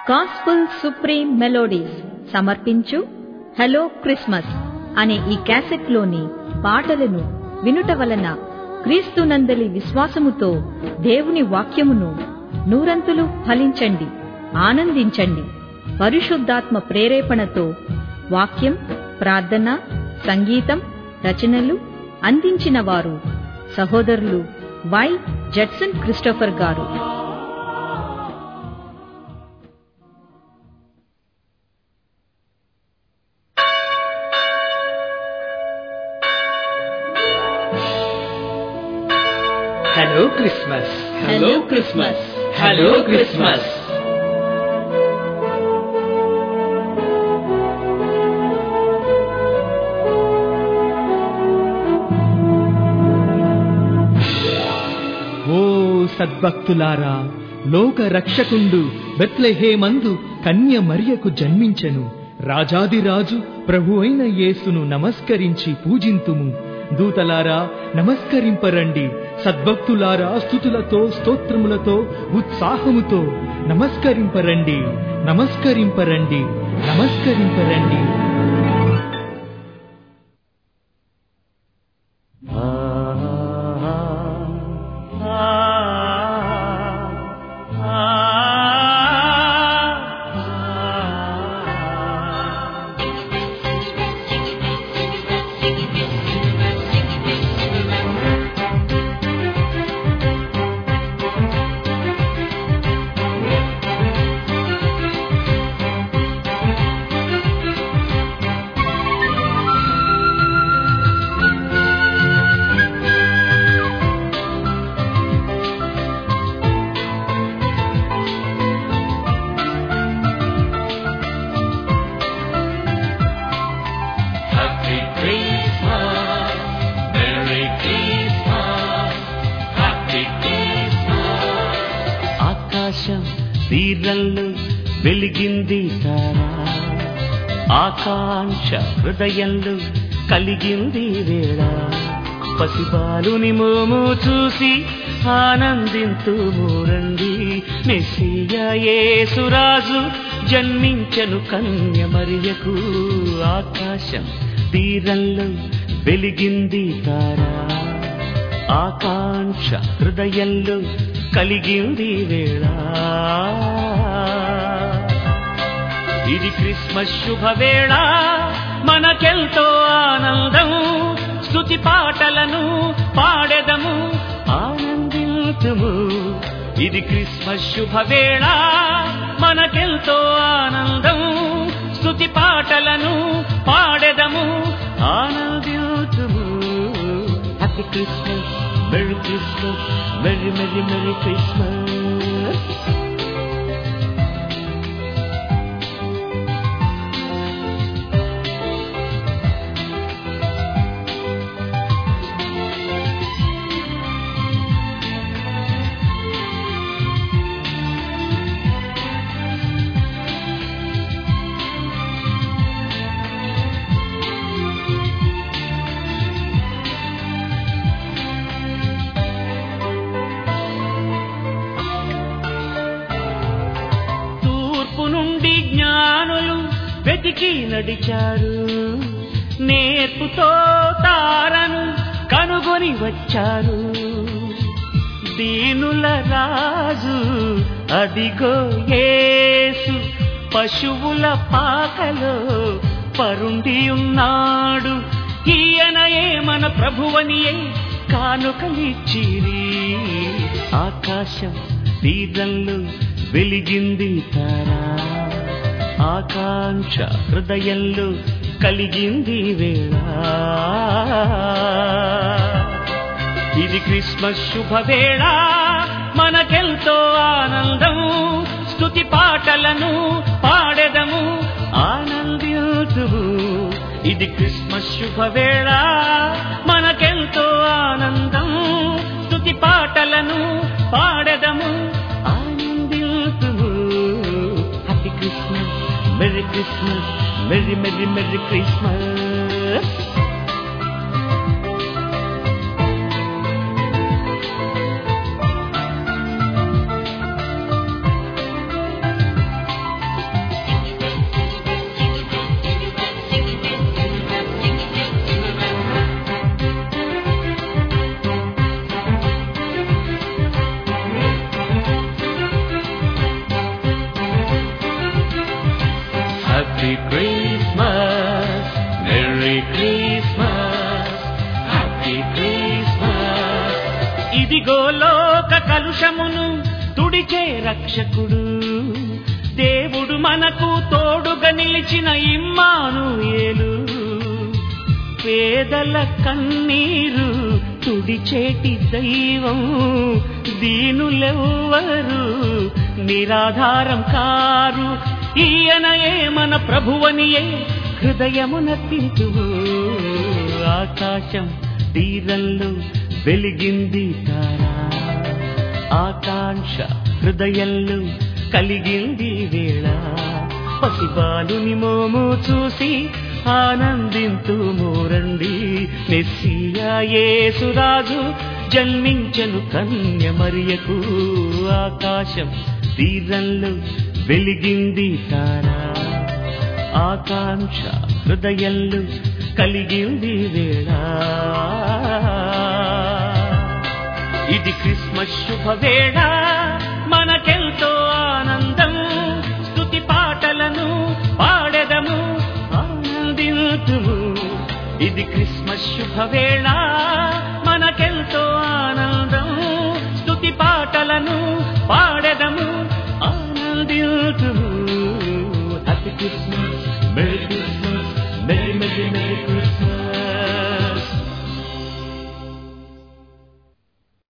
Gospel supreme melodies సమర్పించు hello Christmas అనే ఈ క్యాసెట్లోని పాటలను వినుట వలన క్రీస్తునందలి విశ్వాసముతో దేవుని వాక్యమును నూరంతులు ఫలించండి ఆనందించండి పరిశుద్ధాత్మ ప్రేరేపణతో వాక్యం ప్రార్థన సంగీతం రచనలు అందించిన వారు సహోదరులు వై జడ్సన్ క్రిస్టోఫర్ గారు hello Christmas hello Christmas hello Christmas ఓ సద్భక్తులారా లోక రక్షకుండు బెత్లెహేమందు కన్య మరియకు జన్మించెను రాజాదిరాజు ప్రభు అయిన యేసును నమస్కరించి పూజింతుము దూతలారా నమస్కరింపరండి సద్భక్తులారా స్థుతులతో స్తోత్రములతో ఉత్సాహముతో నమస్కరింపరండి నమస్కరింపరండి నమస్కరింపరండి Happy Christmas, Merry Christmas, Happy Christmas. ఆకాశం తీరంలో వెలిగింది తారా ఆకాంక్ష హృదయంలో కలిగింది వేళ పసిబాలుని మోము చూసి ఆనందింతు మూరండి మెస్సియ యేసురాజు జన్మించను కన్య మరియకు ఆకాశం తీరంలో వెలిగింది తారా ఆకాంక్ష హృదయంలో కలిగింది వేళ ఇది క్రిస్మస్ శుభవేళ మనకెంతో ఆనందం స్తుతి పాటలను పాడెదము ఆనందించుము ఇది క్రిస్మస్ శుభవేళ మనకెంతో ఆనందం స్తుతి పాటలను పాడెదము ఆనందించుము happy Christmas merry Christmas merry merry merry Christmas తూర్పు నుండి జ్ఞానులు వెతికి నడిచారు నేర్పుతో తారను కనుగొని వచ్చారు దీనుల రాజు అదిగో యేసు పశువుల పాకలో పరుండి ఉన్నాడు ఈయనయే మన ప్రభువనియే కానుకలిచ్చిరి ఆకాశం తీరంలో వెలిగింది తారా ఆకాంక్ష హృదయంలో కలిగింది వేళ ఇది క్రిస్మస్ శుభవేళ మనకెంతో ఆనందం స్తుతి పాటలను పాడెదము ఆనందించుము ఇది క్రిస్మస్ శుభవేళ మనకెంతో ఆనందం స్తుతి పాటలను పాడెదము ఆనందించుము happy Christmas merry Christmas merry merry merry Christmas లోక కలుషమును తుడిచే రక్షకుడు దేవుడు మనకు తోడుగా నిలిచిన ఇమ్మాను ఏలు పేదల కన్నీరు తుడిచేటి దైవం దీనులెవ్వరు నిరాధారం కారు ఈయనయే మన ప్రభువనియే హృదయమున తింటూ ఆకాశం తీరంలో వెలిగింది తారా ఆకాంక్ష హృదయంలో కలిగింది వేళ పసిబాలుని మోము చూసి ఆనందింతు మూరండి మెస్సియా యేసురాజు జన్మించను కన్య మరియకు ఆకాశం తీరంలో వెలిగింది తారా ఆకాంక్ష హృదయంలో కలిగింది వేళ ఇది క్రిస్మస్ శుభవేళ మనకెంతో ఆనందం స్తుతి పాటలను పాడెదము ఆనందింతుము ఇది క్రిస్మస్ శుభవేళ